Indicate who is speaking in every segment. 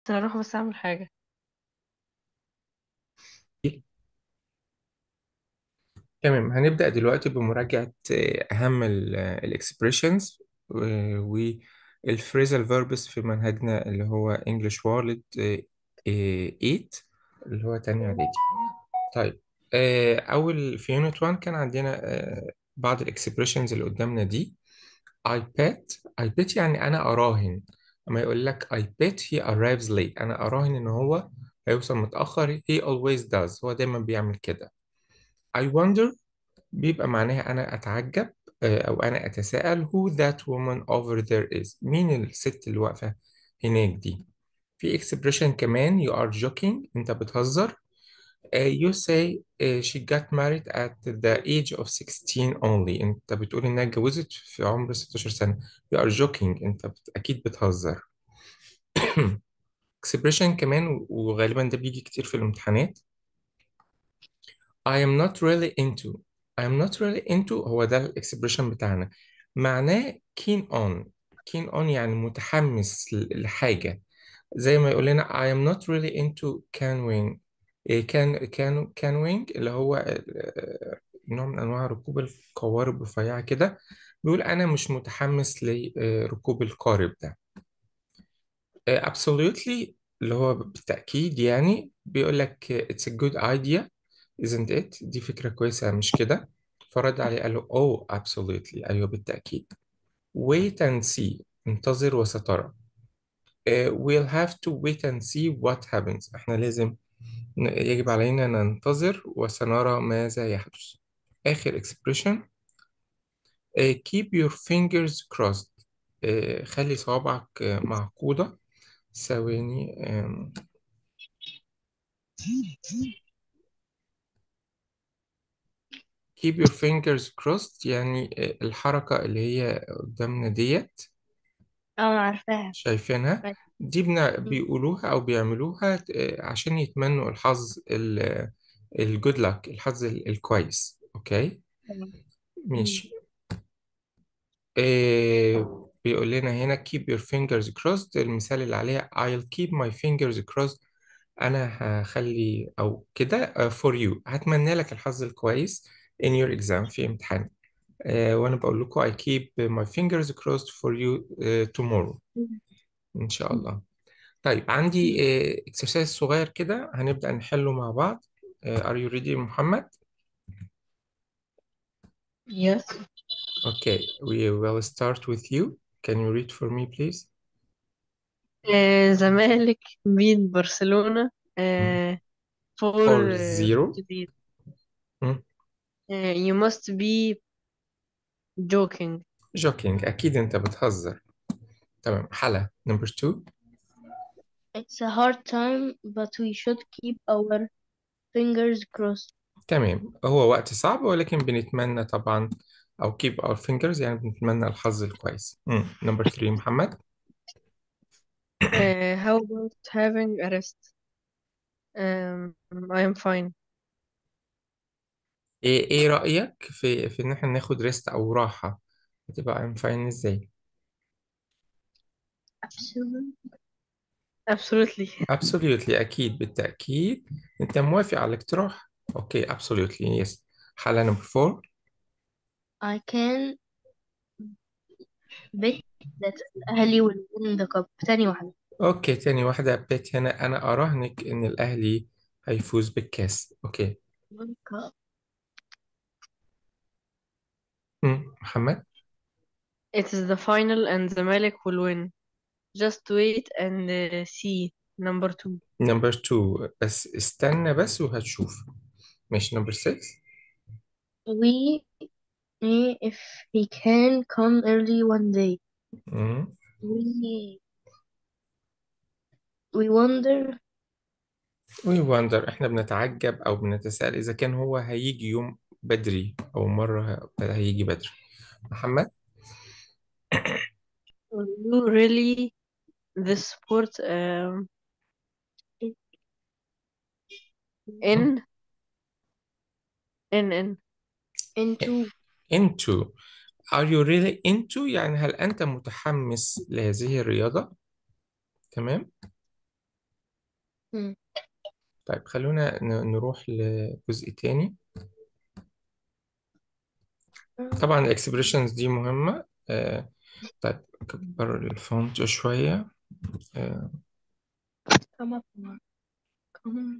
Speaker 1: هروح بس اعمل حاجة
Speaker 2: تمام هنبدأ دلوقتي بمراجعة آه، أهم الإكسبريشنز والفريزال فيربس في منهجنا اللي هو English World 8 اللي هو تاني إعدادي طيب آه، أول في يونت 1 كان عندنا آه، بعض الإكسبريشنز اللي قدامنا دي I bet I bet يعني أنا أراهن أما يقول لك I bet he arrives late أنا أراهن إن هو هيوصل متأخر he always does هو دايما بيعمل كده I wonder بيبقى معناها أنا أتعجب آه، أو أنا أتساءل who that woman over there is مين الست اللي واقفة هناك دي في expression كمان you are joking أنت بتهزر آه، you say آه، she got married at the age of 16 only أنت بتقول إنها اتجوزت في عمر 16 سنة you are joking أنت بت... أكيد بتهزر expression كمان وغالبا ده بيجي كتير في الامتحانات I am not really into I am not really into هو ده الاكسبريشن بتاعنا معناه keen on keen on يعني متحمس ل- لحاجة زي ما يقول لنا I am not really into canoeing إيه كان كانو canoeing اللي هو آه، نوع من أنواع ركوب القوارب الرفيعة كده بيقول أنا مش متحمس لركوب القارب ده آه، absolutely اللي هو بالتأكيد يعني بيقول لك آه، it's a good idea isn't it دي فكرة كويسة مش كده فرد عليه قال له oh absolutely أيوه بالتأكيد wait and see انتظر وسترى آه، we'll have to wait and see what happens احنا لازم ن- يجب علينا ننتظر وسنرى ماذا يحدث آخر expression آه، keep your fingers crossed آه، خلي صوابعك آه، معقودة ثواني آم، keep your fingers crossed يعني آه، الحركة اللي هي قدامنا ديت
Speaker 1: اه انا عارفاها
Speaker 2: شايفينها
Speaker 1: أيوة.
Speaker 2: دي بنا
Speaker 1: م-
Speaker 2: بيقولوها أو بيعملوها آه، عشان يتمنوا الحظ الجود لك الحظ ال- الكويس أوكي
Speaker 1: تمام. م-
Speaker 2: ماشي آه بيقول لنا هنا keep your fingers crossed المثال اللي عليها I'll keep my fingers crossed أنا هخلي أو كده آه، for you هتمنى لك الحظ الكويس in your exam في امتحان آه وأنا بقول لكم I keep my fingers crossed for you آه tomorrow
Speaker 1: م-
Speaker 2: إن شاء الله طيب عندي آه exercise صغير كده هنبدأ نحله مع بعض آه are you ready محمد؟
Speaker 1: Yes.
Speaker 2: Okay we will start with you can you read for me please؟
Speaker 1: آه زمالك بيت برشلونة
Speaker 2: مم.
Speaker 1: آه فور
Speaker 2: or
Speaker 1: آه
Speaker 2: zero
Speaker 1: جديد
Speaker 2: مم.
Speaker 1: آه you must be joking
Speaker 2: joking أكيد أنت بتهزر تمام حلا number two
Speaker 1: It's a hard time but we should keep our fingers crossed
Speaker 2: تمام هو وقت صعب ولكن بنتمنى طبعا أو keep our fingers يعني بنتمنى الحظ الكويس مم. number three محمد
Speaker 1: آه how about having a rest um, I am fine
Speaker 2: إيه إيه رأيك في في إن إحنا ناخد ريست أو راحة هتبقى I'm fine إزاي؟
Speaker 1: Absolutely. Absolutely.
Speaker 2: absolutely أكيد بالتأكيد أنت موافق على الاقتراح؟ أوكي absolutely yes حالة number four
Speaker 1: I can bet that الأهلي will win the cup تاني واحدة
Speaker 2: أوكي تاني واحدة بيت هنا أنا أراهنك إن الأهلي هيفوز بالكاس أوكي
Speaker 1: One cup.
Speaker 2: مم. محمد
Speaker 1: It is the final and the Malik will win. Just wait and uh, see. Number two.
Speaker 2: نمبر 2 بس استنى بس وهتشوف مش نمبر 6
Speaker 1: We may if he can come early one day. We we wonder
Speaker 2: وي وندر احنا بنتعجب او بنتساءل اذا كان هو هيجي يوم بدري او مرة هيجي بدري محمد
Speaker 1: will you really this sport um,
Speaker 2: مم.
Speaker 1: in in in into
Speaker 2: into are you really into يعني هل انت متحمس لهذه الرياضة تمام
Speaker 1: مم.
Speaker 2: طيب خلونا ن- نروح لجزء تاني طبعا الاكسبريشنز دي مهمة آه طيب كبر الفونت شوية آه
Speaker 1: Come up, Mark. Come on.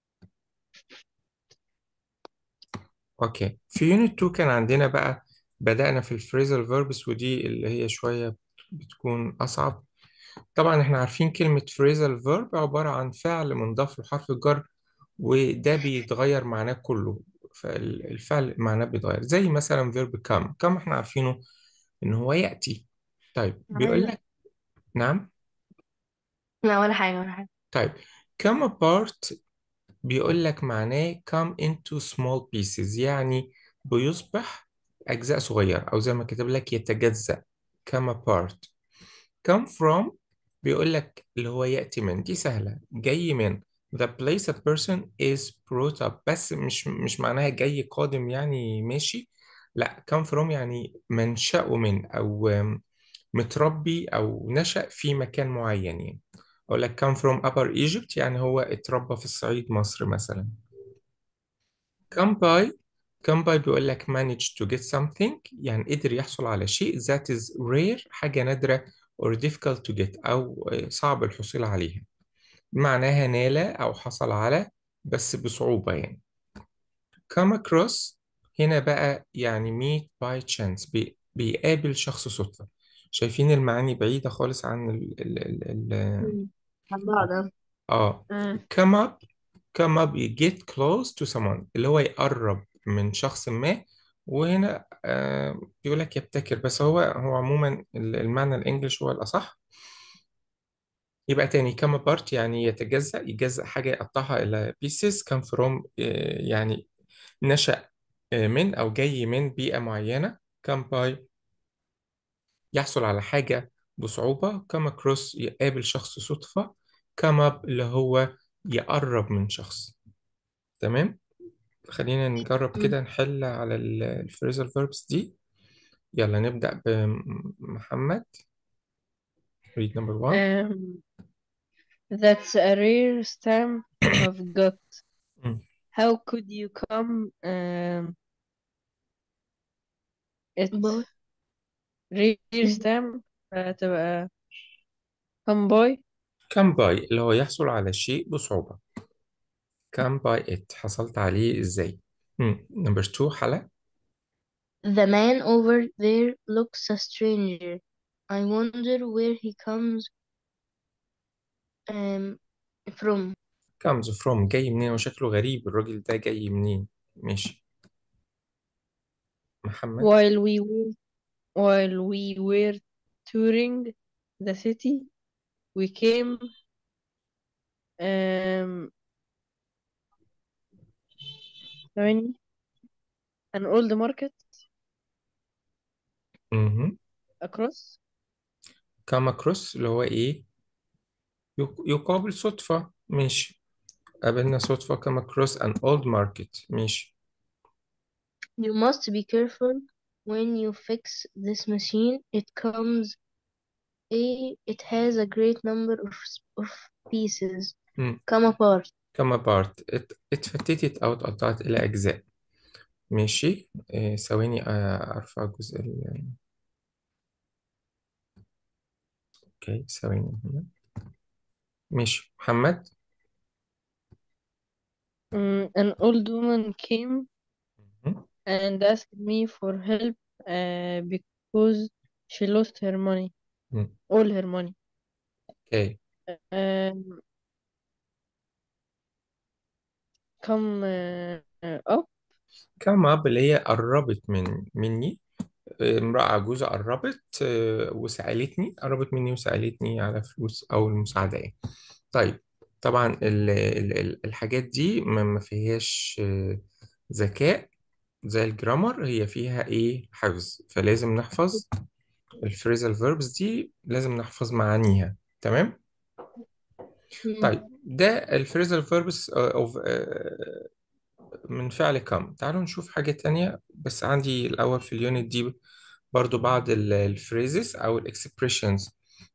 Speaker 2: اوكي في يونت 2 كان عندنا بقى بدأنا في الفريزال فيربس ودي اللي هي شوية بتكون أصعب طبعا احنا عارفين كلمة phrasal verb عبارة عن فعل منضاف له حرف الجر وده بيتغير معناه كله فالفعل معناه بيتغير زي مثلا verb come come احنا عارفينه ان هو يأتي طيب بيقول
Speaker 1: عايزة
Speaker 2: لك نعم
Speaker 1: لا ولا حاجة ولا حاجة
Speaker 2: طيب come apart بيقول لك معناه come into small pieces يعني بيصبح أجزاء صغيرة أو زي ما كتب لك يتجزأ come apart come from بيقول لك اللي هو يأتي من دي سهلة جاي من the place a person is brought up بس مش مش معناها جاي قادم يعني ماشي لا come from يعني منشأه من أو um, متربي أو نشأ في مكان معين يعني أقول لك come from upper Egypt يعني هو اتربى في الصعيد مصر مثلا come by come by بيقول لك manage to get something يعني قدر يحصل على شيء that is rare حاجة نادرة or difficult to get أو صعب الحصول عليها معناها نال أو حصل على بس بصعوبة يعني come across هنا بقى يعني meet by chance بي بيقابل شخص صدفة شايفين المعاني بعيدة خالص عن ال ال ال ال
Speaker 1: مم. عن بعض اه
Speaker 2: آه
Speaker 1: آه.
Speaker 2: come up come up you get close to someone اللي هو يقرب من شخص ما وهنا آه بيقول لك يبتكر بس هو هو عموما ال- المعنى الانجليش هو الأصح يبقى تاني come apart يعني يتجزأ يجزأ حاجة يقطعها إلى pieces come from آه، يعني نشأ آه، من أو جاي من بيئة معينة come by يحصل على حاجة بصعوبة come across يقابل شخص صدفة come up اللي هو يقرب من شخص تمام خلينا نجرب
Speaker 1: مم.
Speaker 2: كده نحل على الفريزال verbs دي يلا نبدأ بمحمد read number one
Speaker 1: Um, that's a rare stamp to have got.
Speaker 2: مم.
Speaker 1: How could you come um, it
Speaker 3: boy
Speaker 1: rare stamp هتبقى come by
Speaker 2: come by اللي هو يحصل على شيء بصعوبة come by it حصلت عليه ازاي مم. number two حلا
Speaker 3: the man over there looks a stranger I wonder where he comes um, from
Speaker 2: comes from جاي منين وشكله غريب الراجل ده جاي منين ماشي محمد
Speaker 1: while we were while we were touring the city we came um ثواني an old market
Speaker 2: مهم.
Speaker 1: across
Speaker 2: come across اللي هو ايه يق- يقابل صدفة ماشي قابلنا صدفة come across an old market ماشي
Speaker 3: you must be careful when you fix this machine it comes a it has a great number of, of pieces
Speaker 2: مم.
Speaker 3: come apart
Speaker 2: come apart ات- اتفتتت أو اتقطعت إلى أجزاء ماشي إيه، ثواني آه، أرفع جزء ال أوكي ثواني هنا. ماشي محمد
Speaker 1: um, an old woman came
Speaker 2: مهم.
Speaker 1: and asked me for help uh, because she lost her money
Speaker 2: مم.
Speaker 1: all her money
Speaker 2: أوكي
Speaker 1: um, come uh, uh, up
Speaker 2: come up اللي هي قربت من مني امرأة عجوزة قربت آه، وسألتني قربت مني وسألتني على فلوس أو المساعدة يعني. طيب طبعا ال ال ال- الحاجات دي ما ما فيهاش آه، ذكاء زي الجرامر هي فيها ايه حفظ فلازم نحفظ الفريزال فيربس دي لازم نحفظ معانيها تمام
Speaker 3: مم.
Speaker 2: طيب ده الفريزال فيربس اوف من فعل كم تعالوا نشوف حاجة تانية بس عندي الأول في اليونت دي برضو بعض الفريزز أو الإكسبريشنز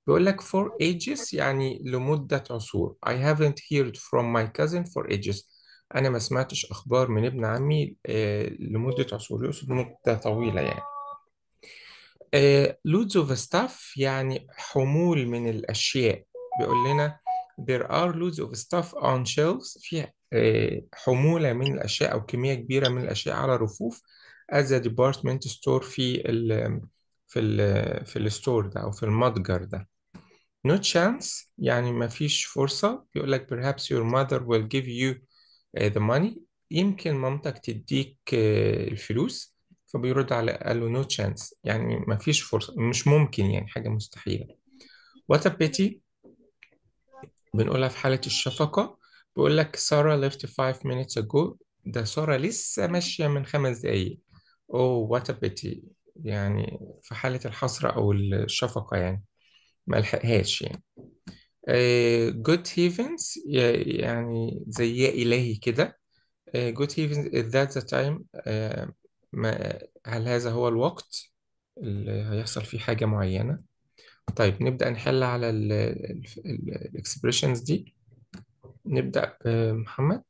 Speaker 2: بيقول لك for ages يعني لمدة عصور I haven't heard from my cousin for ages أنا ما سمعتش أخبار من ابن عمي آه، لمدة عصور يقصد مدة طويلة يعني آه، loads of stuff يعني حمول من الأشياء بيقول لنا there are loads of stuff on shelves في آه، حمولة من الأشياء أو كمية كبيرة من الأشياء على رفوف at the department store في ال في ال في الستور ده أو في المتجر ده no chance يعني ما فيش فرصة بيقول لك perhaps your mother will give you uh, the money يمكن مامتك تديك uh, الفلوس فبيرد على قال له no chance يعني ما فيش فرصة مش ممكن يعني حاجة مستحيلة what a pity بنقولها في حالة الشفقة بيقول لك سارة left five minutes ago ده سارة لسه ماشية من خمس دقايق oh what a pity يعني في حالة الحسرة أو الشفقة يعني ما لحقهاش يعني جود هيفنز يعني زي يا إلهي كده جود هيفنز is that the time آه، ما هل هذا هو الوقت اللي هيحصل فيه حاجة معينة طيب نبدأ نحل على الاكسبريشنز دي نبدأ بمحمد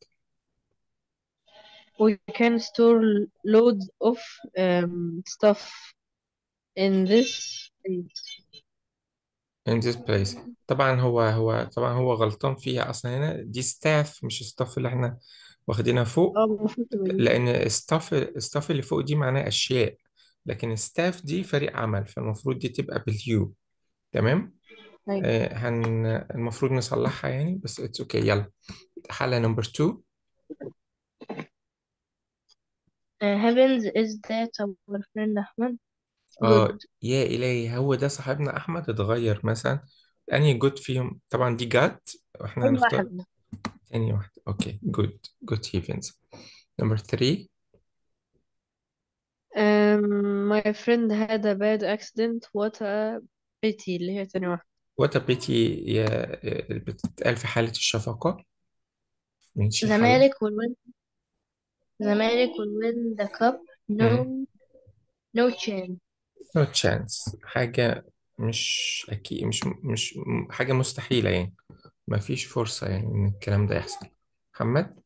Speaker 1: We can store loads of um, stuff in this place.
Speaker 2: in this place طبعا هو هو طبعا هو غلطان فيها أصلا هنا دي staff مش staff اللي احنا واخدينها فوق
Speaker 1: اه المفروض تبقى دي.
Speaker 2: لأن staff staff اللي فوق دي معناها أشياء لكن staff دي فريق عمل فالمفروض دي تبقى باليو تمام
Speaker 1: أيوة.
Speaker 2: آه هن المفروض نصلحها يعني بس اتس اوكي okay. يلا حالة نمبر 2
Speaker 3: Uh, heavens is that our friend Ahmed
Speaker 2: اه
Speaker 3: good
Speaker 2: يا إلهي هو ده صاحبنا أحمد اتغير مثلا أنهي جود فيهم طبعا دي جات واحنا
Speaker 3: أول
Speaker 2: هنختار
Speaker 3: واحد
Speaker 2: تاني واحد اوكي جود جود هيفنز نمبر 3
Speaker 1: Um, my friend had a bad accident. What a pity اللي هي تاني واحدة.
Speaker 2: وات بيتي يا اللي بتتقال في حالة الشفقة ماشي حل
Speaker 3: Zamalek will win Zamalek will win the cup no no chance
Speaker 2: no chance حاجة مش أكيد مش مش حاجة مستحيلة يعني ما فيش فرصة يعني إن الكلام ده يحصل محمد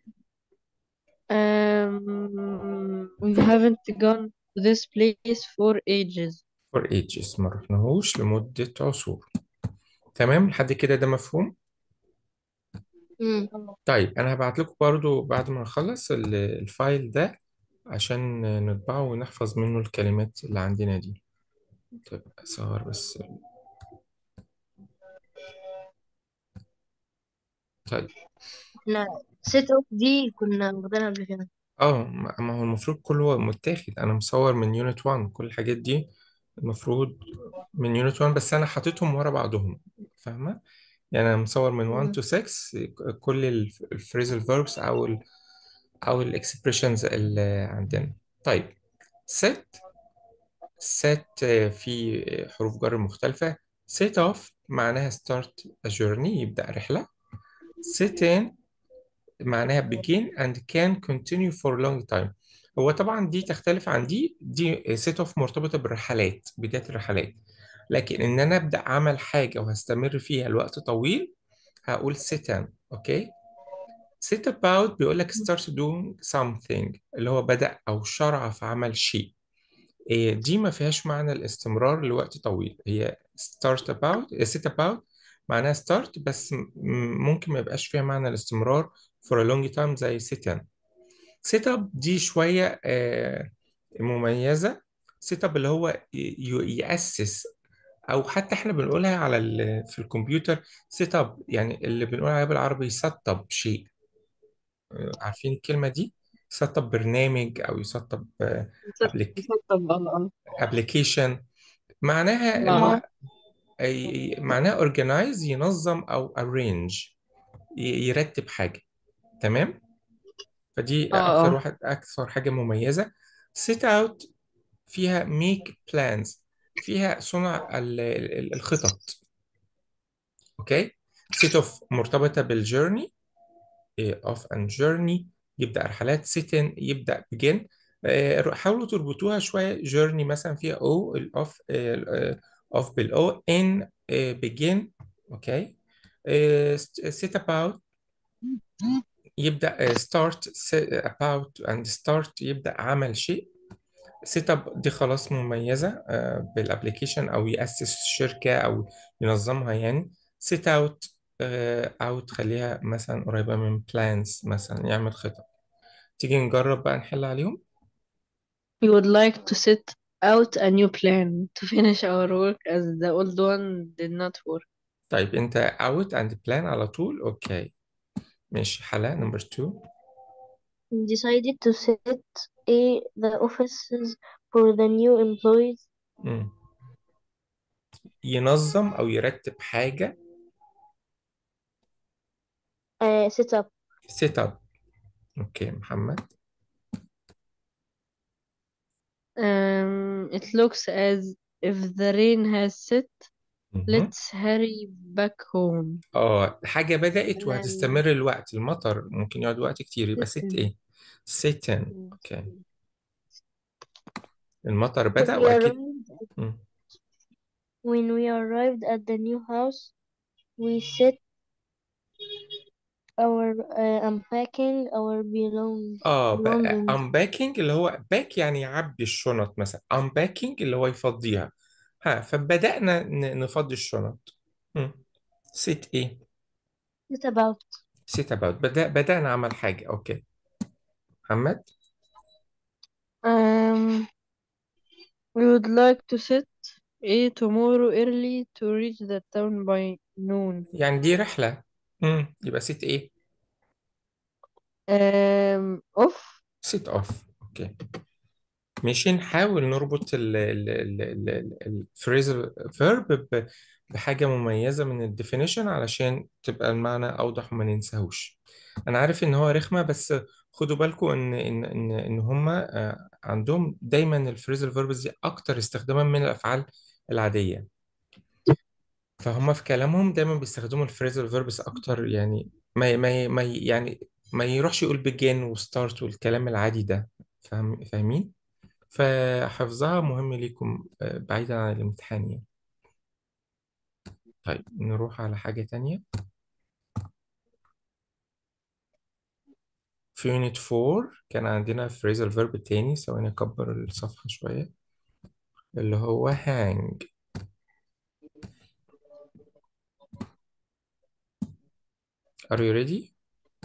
Speaker 1: Um, we haven't gone to this place for ages.
Speaker 2: for ages ما رحناهوش لمدة عصور تمام لحد كده ده مفهوم
Speaker 3: مم.
Speaker 2: طيب أنا هبعت لكم برضو بعد ما نخلص ال- الفايل ده عشان نطبعه ونحفظ منه الكلمات اللي عندنا دي طيب أصور بس طيب
Speaker 3: احنا سيت اب دي كنا واخدينها قبل كده
Speaker 2: اه ما ما هو المفروض كله متاخد انا مصور من يونت 1 كل الحاجات دي المفروض من يونت 1 بس انا حاططهم ورا بعضهم فاهمه يعني انا مصور من 1
Speaker 3: مم.
Speaker 2: to 6 كل الفريزل فيربس او ال او الاكسبريشنز اللي عندنا طيب set set في حروف جر مختلفة set off معناها start a journey يبدأ رحلة set in معناها begin and can continue for long time هو طبعا دي تختلف عن دي دي set off مرتبطة بالرحلات بداية الرحلات لكن إن أنا أبدأ أعمل حاجة وهستمر فيها لوقت طويل هقول sit in أوكي set about بيقول لك start doing something اللي هو بدأ أو شرع في عمل شيء إيه دي ما فيهاش معنى الاستمرار لوقت طويل هي start about set about معناها start بس م- ممكن ما يبقاش فيها معنى الاستمرار for a long time زي sit in set up دي شوية آه، مميزة set up اللي هو ي- ي- يأسس أو حتى إحنا بنقولها على ال- في الكمبيوتر set up يعني اللي بنقول عليها بالعربي يسطب شيء آه، عارفين الكلمة دي يسطب برنامج أو يسطب
Speaker 1: مسطب اه
Speaker 2: ابلكيشن معناها
Speaker 1: اه
Speaker 2: الواحد أي- معناها organize ينظم أو arrange ي- يرتب حاجة تمام فدي
Speaker 1: اه
Speaker 2: أكتر
Speaker 1: اه
Speaker 2: واحد أكثر حاجة مميزة set out فيها make plans فيها صنع ال- ال- الخطط أوكي set off مرتبطة بالجيرني off and journey يبدأ رحلات sit in يبدأ begin آه، حاولوا تربطوها شوية journey مثلا فيها O الأوف of below in uh, begin okay uh, set about يبدأ uh, start set about and start يبدأ عمل شيء سيت اب دي خلاص مميزة uh, بالابليكيشن او يأسس شركة او ينظمها يعني سيت اوت اوت خليها مثلا قريبة من بلانز مثلا يعمل خطط تيجي نجرب بقى نحل عليهم
Speaker 1: We would like to set out a new plan to finish our work as the old one did not work.
Speaker 2: طيب انت out and plan على طول اوكي ماشي حلا نمبر 2
Speaker 3: We decided to set a the offices for the new employees
Speaker 2: مم. ينظم او يرتب حاجة
Speaker 3: uh, set up
Speaker 2: set up اوكي محمد
Speaker 1: Um, it looks as if the rain has set.
Speaker 2: مهم.
Speaker 1: Let's hurry back home.
Speaker 2: اه حاجة بدأت
Speaker 3: تمام.
Speaker 2: وهتستمر الوقت المطر ممكن يقعد وقت كتير يبقى ست
Speaker 1: Sit in.
Speaker 2: ايه sit in اوكي المطر
Speaker 3: When
Speaker 2: بدأ
Speaker 3: we
Speaker 2: واكيد
Speaker 3: arrived
Speaker 2: مم.
Speaker 3: when we arrived at the new house we set our uh, unpacking our belong
Speaker 2: اه بقى
Speaker 3: belongings
Speaker 2: unpacking اللي هو back يعني يعبي الشنط مثلا unpacking اللي هو يفضيها ها فبدأنا ن- نفضي الشنط مم. sit ايه
Speaker 3: set about
Speaker 2: sit about بدأ بدأنا عمل حاجة اوكي محمد
Speaker 1: Um, we would like to set a tomorrow early to reach the town by noon.
Speaker 2: يعني دي رحلة مم. يبقى sit ايه
Speaker 1: Um, off.
Speaker 2: sit off اوكي ماشي نحاول نربط ال ال ال ال ال الفريزل فيرب بحاجة مميزة من الديفينيشن علشان تبقى المعنى أوضح وما ننساهوش أنا عارف إن هو رخمة بس خدوا بالكم إن إن إن إن هما آه، عندهم دايما الفريزل فيربز دي أكتر استخداما من الأفعال العادية فهم في كلامهم دايما بيستخدموا الفريزل فيربس اكتر يعني ما ما ما يعني ما يروحش يقول بيجين وستارت والكلام العادي ده فاهم فاهمين فحفظها مهم ليكم آه، بعيدا عن الامتحان يعني طيب نروح على حاجة تانية في يونت 4 كان عندنا phrasal verb تاني ثواني أكبر الصفحة شوية اللي هو hang are you ready؟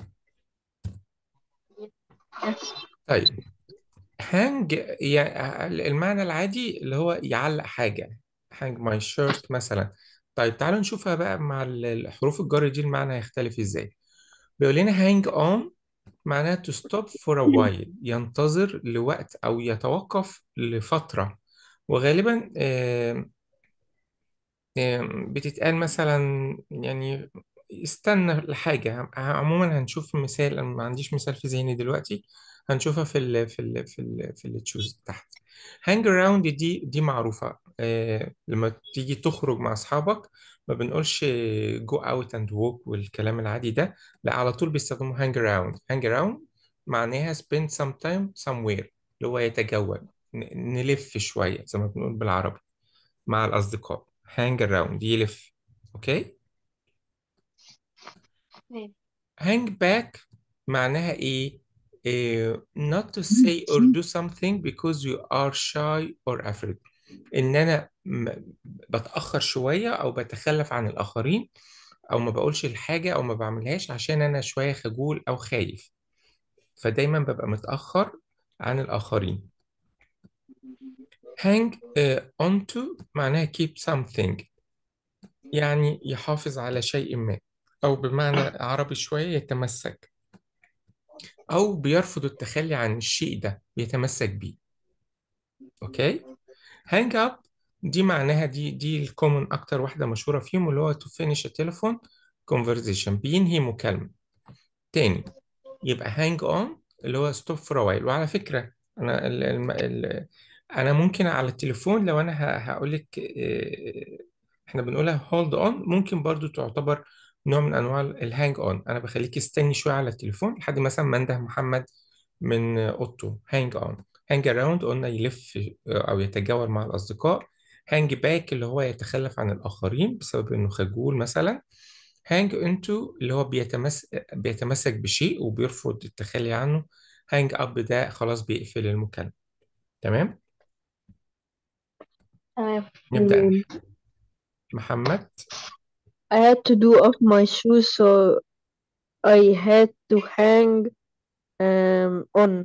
Speaker 3: yes
Speaker 2: طيب hang يعني المعنى العادي اللي هو يعلق حاجة hang my shirt مثلا طيب تعالوا نشوفها بقى مع ال- الحروف الجر دي المعنى هيختلف ازاي بيقول لنا hang on معناها to stop for a while ينتظر لوقت أو يتوقف لفترة وغالبا آم، آم، بتتقال مثلا يعني استنى لحاجة عموما هنشوف مثال أنا ما عنديش مثال في ذهني دلوقتي هنشوفها في ال في ال في ال في اللي تشوز تحت hang around دي دي معروفة آه لما تيجي تخرج مع أصحابك ما بنقولش go out and walk والكلام العادي ده لا على طول بيستخدموا hang around hang around معناها spend some time somewhere اللي هو يتجول ن- نلف شوية زي ما بنقول بالعربي مع الأصدقاء hang around يلف أوكي
Speaker 3: okay.
Speaker 2: hang back معناها إيه؟ إيه not to say or do something because you are shy or afraid إن أنا م- بتأخر شوية أو بتخلف عن الآخرين أو ما بقولش الحاجة أو ما بعملهاش عشان أنا شوية خجول أو خايف فدايما ببقى متأخر عن الآخرين hang آه، onto معناها keep something يعني يحافظ على شيء ما أو بمعنى عربي شوية يتمسك أو بيرفض التخلي عن الشيء ده بيتمسك بيه أوكي hang up دي معناها دي دي الكومن أكتر واحدة مشهورة فيهم اللي هو to finish a telephone conversation بينهي مكالمة تاني يبقى hang on اللي هو stop for a while وعلى فكرة أنا ال ال ال أنا ممكن على التليفون لو أنا هقول لك إحنا بنقولها hold on ممكن برضو تعتبر نوع من أنواع الهانج on أنا بخليك استني شوية على التليفون لحد مثلا ما انده محمد من أوضته hang on hang around قلنا يلف أو يتجول مع الأصدقاء hang back اللي هو يتخلف عن الآخرين بسبب إنه خجول مثلا hang into اللي هو بيتمسك بيتمسك بشيء وبيرفض التخلي عنه hang up ده خلاص بيقفل المكالمة تمام
Speaker 3: تمام
Speaker 2: نبدأ
Speaker 1: تمام.
Speaker 2: محمد
Speaker 1: I had to do off my shoes so I had to hang um, on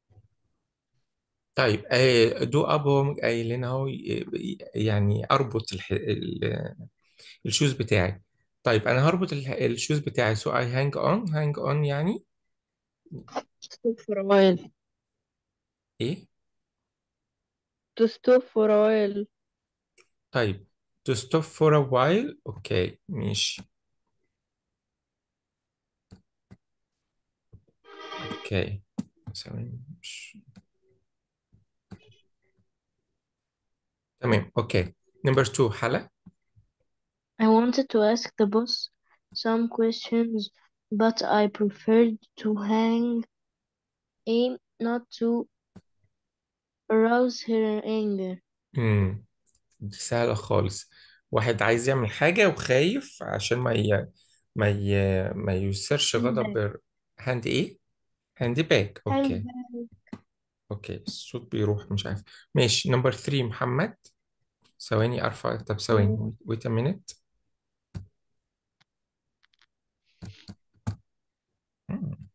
Speaker 2: طيب آه، دو اب هو قايل لنا اهو ي- يعني اربط الح... ال- الشوز بتاعي طيب انا هربط ال- الشوز بتاعي so I hang on hang on يعني
Speaker 1: stop for a while
Speaker 2: ايه
Speaker 1: to stop for a while
Speaker 2: طيب to stop for a while اوكي ماشي اوكي ثواني مش تمام اوكي نمبر 2 حلا
Speaker 3: I wanted to ask the boss some questions, but I preferred to hang aim not to arouse her anger.
Speaker 2: امم دي سهلة خالص واحد عايز يعمل حاجة وخايف عشان ما ي... ما ي... ما يثيرش غضب هاند ايه هاند باك اوكي اوكي الصوت بيروح مش عارف ماشي نمبر 3 محمد ثواني ارفع طب ثواني wait a minute مم.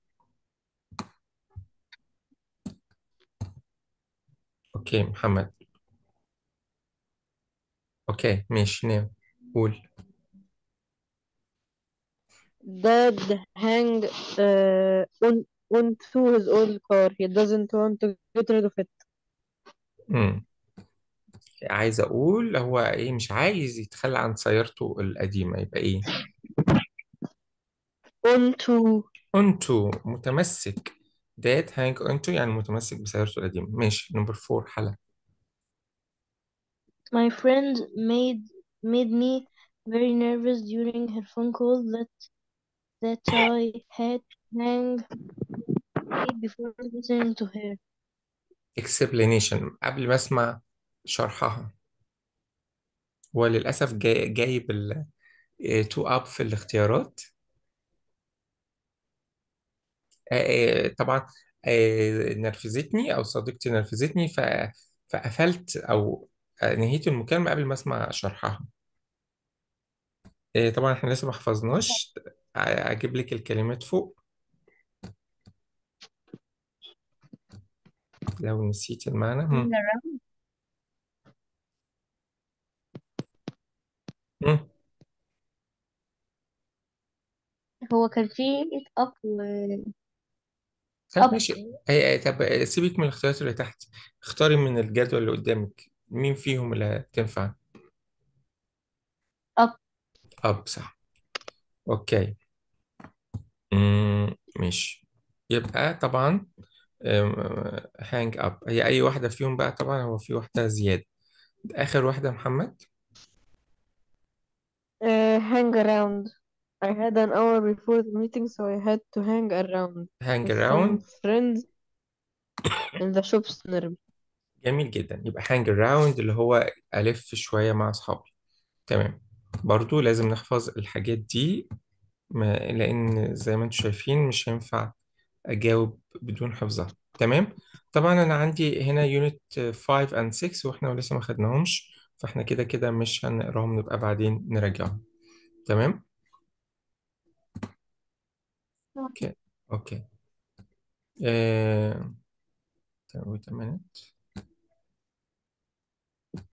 Speaker 2: اوكي محمد اوكي ماشي نام قول
Speaker 1: Dad hang uh, on onto his old car. He doesn't want to get rid of it.
Speaker 2: امم عايز اقول هو ايه مش عايز يتخلى عن سيارته القديمة يبقى ايه
Speaker 1: Onto
Speaker 2: onto متمسك dad hang onto يعني متمسك بسيارته القديمة ماشي نمبر 4 حلا
Speaker 3: My friend made made me very nervous during her phone call that that I had to hang away before listening to her.
Speaker 2: explanation قبل ما اسمع شرحها وللأسف جاي جايب ال تو اب في الاختيارات آه، آه، طبعا آه، نرفزتني او صديقتي نرفزتني ف... فقفلت او آه، نهيت المكالمة قبل ما اسمع شرحها آه، طبعا احنا لسه ما حفظناش ع- اجيب لك الكلمات فوق لو نسيت المعنى هم. هم.
Speaker 3: هو كان فيه up و
Speaker 2: طب
Speaker 3: up
Speaker 2: ماشي آه، آه، طب سيبك من الاختيارات اللي تحت اختاري من الجدول اللي قدامك مين فيهم اللي تنفع
Speaker 3: up
Speaker 2: اب صح اوكي مم، ماشي يبقى طبعا هانج اب هي اي واحده فيهم بقى طبعا هو في واحده زياده اخر واحده محمد
Speaker 1: uh, hang around. I had an hour before the meeting, so I had to hang around
Speaker 2: hang
Speaker 1: with some
Speaker 2: around
Speaker 1: friends in the shops nearby.
Speaker 2: جميل جدا يبقى hang around اللي هو الف شويه مع اصحابي تمام برضو لازم نحفظ الحاجات دي ما لان زي ما انتم شايفين مش هينفع اجاوب بدون حفظها تمام طبعا انا عندي هنا يونت 5 and 6 واحنا لسه ما خدناهمش فاحنا كده كده مش هنقراهم نبقى بعدين نراجعهم تمام اوكي اوكي آه... wait a minute